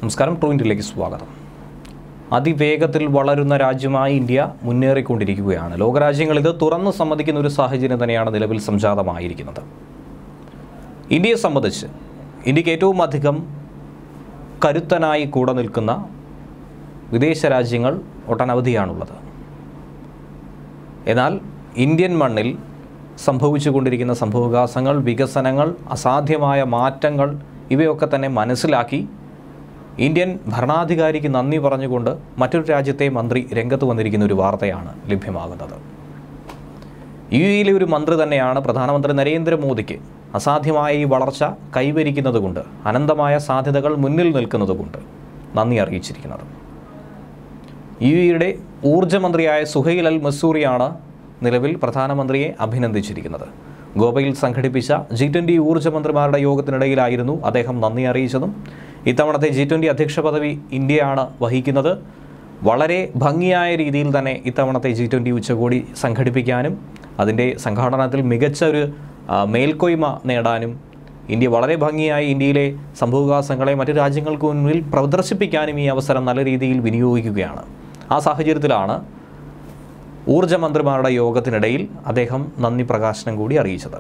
നമസ്കാരം ട്രൂ ഇന്ത്യയിലേക്ക് സ്വാഗതം അതിവേഗത്തിൽ വളരുന്ന രാജ്യമായി ഇന്ത്യ മുന്നേറിക്കൊണ്ടിരിക്കുകയാണ് ലോകരാജ്യങ്ങൾ ഇത് തുറന്നു സമ്മതിക്കുന്ന ഒരു സാഹചര്യം തന്നെയാണ് നിലവിൽ സംജാതമായിരിക്കുന്നത് ഇന്ത്യയെ സംബന്ധിച്ച് ഇന്ത്യക്ക് ഏറ്റവും അധികം കരുത്തനായി കൂടെ നിൽക്കുന്ന വിദേശ രാജ്യങ്ങൾ ഒട്ടനവധിയാണുള്ളത് എന്നാൽ ഇന്ത്യൻ മണ്ണിൽ സംഭവിച്ചുകൊണ്ടിരിക്കുന്ന സംഭവവികാസങ്ങൾ വികസനങ്ങൾ അസാധ്യമായ മാറ്റങ്ങൾ ഇവയൊക്കെ തന്നെ മനസ്സിലാക്കി ഇന്ത്യൻ ഭരണാധികാരിക്ക് നന്ദി പറഞ്ഞുകൊണ്ട് മറ്റൊരു രാജ്യത്തെ മന്ത്രി രംഗത്ത് വന്നിരിക്കുന്ന ഒരു വാർത്തയാണ് ലഭ്യമാകുന്നത് യു എയിലെ ഒരു മന്ത്രി തന്നെയാണ് പ്രധാനമന്ത്രി നരേന്ദ്രമോദിക്ക് അസാധ്യമായ ഈ വളർച്ച കൈവരിക്കുന്നതുകൊണ്ട് അനന്തമായ സാധ്യതകൾ മുന്നിൽ നിൽക്കുന്നതുകൊണ്ട് നന്ദി അറിയിച്ചിരിക്കുന്നത് യു എയുടെ ഊർജ്ജമന്ത്രിയായ സുഹൈൽ അൽ മസൂറിയാണ് നിലവിൽ പ്രധാനമന്ത്രിയെ അഭിനന്ദിച്ചിരിക്കുന്നത് ഗോവയിൽ സംഘടിപ്പിച്ച ജി ട്വൻ്റി ഊർജ്ജമന്ത്രിമാരുടെ യോഗത്തിനിടയിലായിരുന്നു അദ്ദേഹം നന്ദി അറിയിച്ചതും ഇത്തവണത്തെ ജി ട്വൻ്റി അധ്യക്ഷ പദവി ഇന്ത്യയാണ് വഹിക്കുന്നത് വളരെ ഭംഗിയായ രീതിയിൽ തന്നെ ഇത്തവണത്തെ ജി ട്വൻ്റി ഉച്ചകോടി സംഘടിപ്പിക്കാനും അതിൻ്റെ സംഘാടനത്തിൽ മികച്ച ഒരു ആ, മേൽക്കോയ്മ നേടാനും ഇന്ത്യ വളരെ ഭംഗിയായി ഇന്ത്യയിലെ സംഭവവികാസങ്ങളെ മറ്റു രാജ്യങ്ങൾക്ക് മുന്നിൽ പ്രദർശിപ്പിക്കാനും ഈ അവസരം നല്ല രീതിയിൽ വിനിയോഗിക്കുകയാണ് ആ സാഹചര്യത്തിലാണ് ഊർജ്ജമന്ത്രിമാരുടെ യോഗത്തിനിടയിൽ അദ്ദേഹം നന്ദി പ്രകാശനം കൂടി അറിയിച്ചത്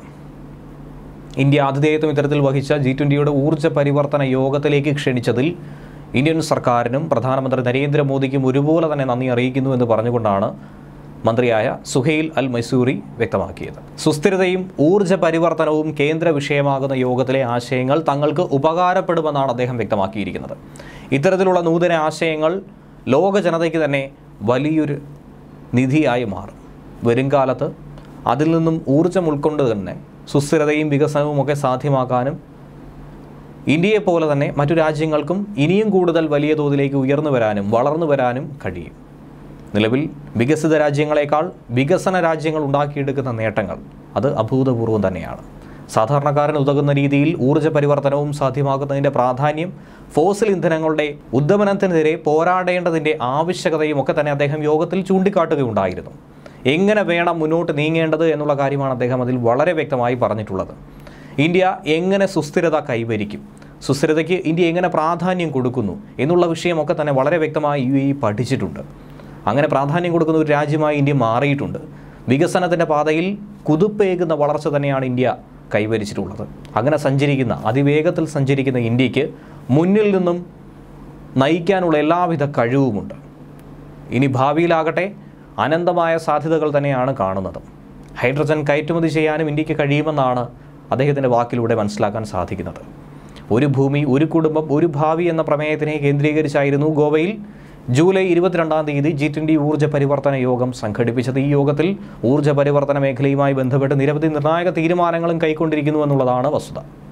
ഇന്ത്യ ആതിഥേയത്വം ഇത്തരത്തിൽ വഹിച്ച ജി ട്വൻ്റിയുടെ ഊർജ്ജ പരിവർത്തന യോഗത്തിലേക്ക് ക്ഷണിച്ചതിൽ ഇന്ത്യൻ സർക്കാരിനും പ്രധാനമന്ത്രി നരേന്ദ്രമോദിക്കും ഒരുപോലെ തന്നെ നന്ദി അറിയിക്കുന്നു എന്ന് പറഞ്ഞുകൊണ്ടാണ് മന്ത്രിയായ സുഹൈൽ അൽ മൈസൂറി വ്യക്തമാക്കിയത് സുസ്ഥിരതയും ഊർജ്ജ പരിവർത്തനവും കേന്ദ്ര വിഷയമാകുന്ന യോഗത്തിലെ ആശയങ്ങൾ തങ്ങൾക്ക് ഉപകാരപ്പെടുമെന്നാണ് അദ്ദേഹം വ്യക്തമാക്കിയിരിക്കുന്നത് ഇത്തരത്തിലുള്ള നൂതന ആശയങ്ങൾ ലോക ജനതയ്ക്ക് തന്നെ വലിയൊരു നിധിയായി മാറും വരും കാലത്ത് അതിൽ നിന്നും ഊർജ്ജം ഉൾക്കൊണ്ട് തന്നെ സുസ്ഥിരതയും വികസനവും ഒക്കെ സാധ്യമാക്കാനും ഇന്ത്യയെ പോലെ തന്നെ മറ്റു രാജ്യങ്ങൾക്കും ഇനിയും കൂടുതൽ വലിയ തോതിലേക്ക് ഉയർന്നു വരാനും വളർന്നു വരാനും കഴിയും നിലവിൽ വികസിത രാജ്യങ്ങളെക്കാൾ വികസന രാജ്യങ്ങൾ ഉണ്ടാക്കിയെടുക്കുന്ന നേട്ടങ്ങൾ അത് അഭൂതപൂർവം തന്നെയാണ് സാധാരണക്കാരന് ഉതകുന്ന രീതിയിൽ ഊർജ്ജ പരിവർത്തനവും സാധ്യമാക്കുന്നതിൻ്റെ പ്രാധാന്യം ഫോസിൽ ഇന്ധനങ്ങളുടെ ഉദ്യമനത്തിനെതിരെ പോരാടേണ്ടതിൻ്റെ ആവശ്യകതയും ഒക്കെ തന്നെ അദ്ദേഹം യോഗത്തിൽ ചൂണ്ടിക്കാട്ടുകയുണ്ടായിരുന്നു എങ്ങനെ വേണം മുന്നോട്ട് നീങ്ങേണ്ടത് എന്നുള്ള കാര്യമാണ് അദ്ദേഹം അതിൽ വളരെ വ്യക്തമായി പറഞ്ഞിട്ടുള്ളത് ഇന്ത്യ എങ്ങനെ സുസ്ഥിരത കൈവരിക്കും സുസ്ഥിരതയ്ക്ക് ഇന്ത്യ എങ്ങനെ പ്രാധാന്യം കൊടുക്കുന്നു എന്നുള്ള വിഷയമൊക്കെ തന്നെ വളരെ വ്യക്തമായി യു എ പഠിച്ചിട്ടുണ്ട് അങ്ങനെ പ്രാധാന്യം കൊടുക്കുന്ന ഒരു രാജ്യമായി ഇന്ത്യ മാറിയിട്ടുണ്ട് വികസനത്തിൻ്റെ പാതയിൽ കുതിപ്പേകുന്ന വളർച്ച തന്നെയാണ് ഇന്ത്യ കൈവരിച്ചിട്ടുള്ളത് അങ്ങനെ സഞ്ചരിക്കുന്ന അതിവേഗത്തിൽ സഞ്ചരിക്കുന്ന ഇന്ത്യക്ക് മുന്നിൽ നിന്നും നയിക്കാനുള്ള എല്ലാവിധ കഴിവുമുണ്ട് ഇനി ഭാവിയിലാകട്ടെ അനന്തമായ സാധ്യതകൾ തന്നെയാണ് കാണുന്നത് ഹൈഡ്രജൻ കയറ്റുമതി ചെയ്യാനും ഇന്ത്യക്ക് കഴിയുമെന്നാണ് അദ്ദേഹത്തിൻ്റെ വാക്കിലൂടെ മനസ്സിലാക്കാൻ സാധിക്കുന്നത് ഒരു ഭൂമി ഒരു കുടുംബം ഒരു ഭാവി എന്ന പ്രമേയത്തിനെ കേന്ദ്രീകരിച്ചായിരുന്നു ഗോവയിൽ ജൂലൈ ഇരുപത്തിരണ്ടാം തീയതി ജി ട്വൻ്റി ഊർജ്ജ പരിവർത്തന യോഗം സംഘടിപ്പിച്ചത് ഈ യോഗത്തിൽ ഊർജ്ജ പരിവർത്തന മേഖലയുമായി ബന്ധപ്പെട്ട് നിരവധി നിർണായക തീരുമാനങ്ങളും കൈക്കൊണ്ടിരിക്കുന്നു എന്നുള്ളതാണ് വസ്തുത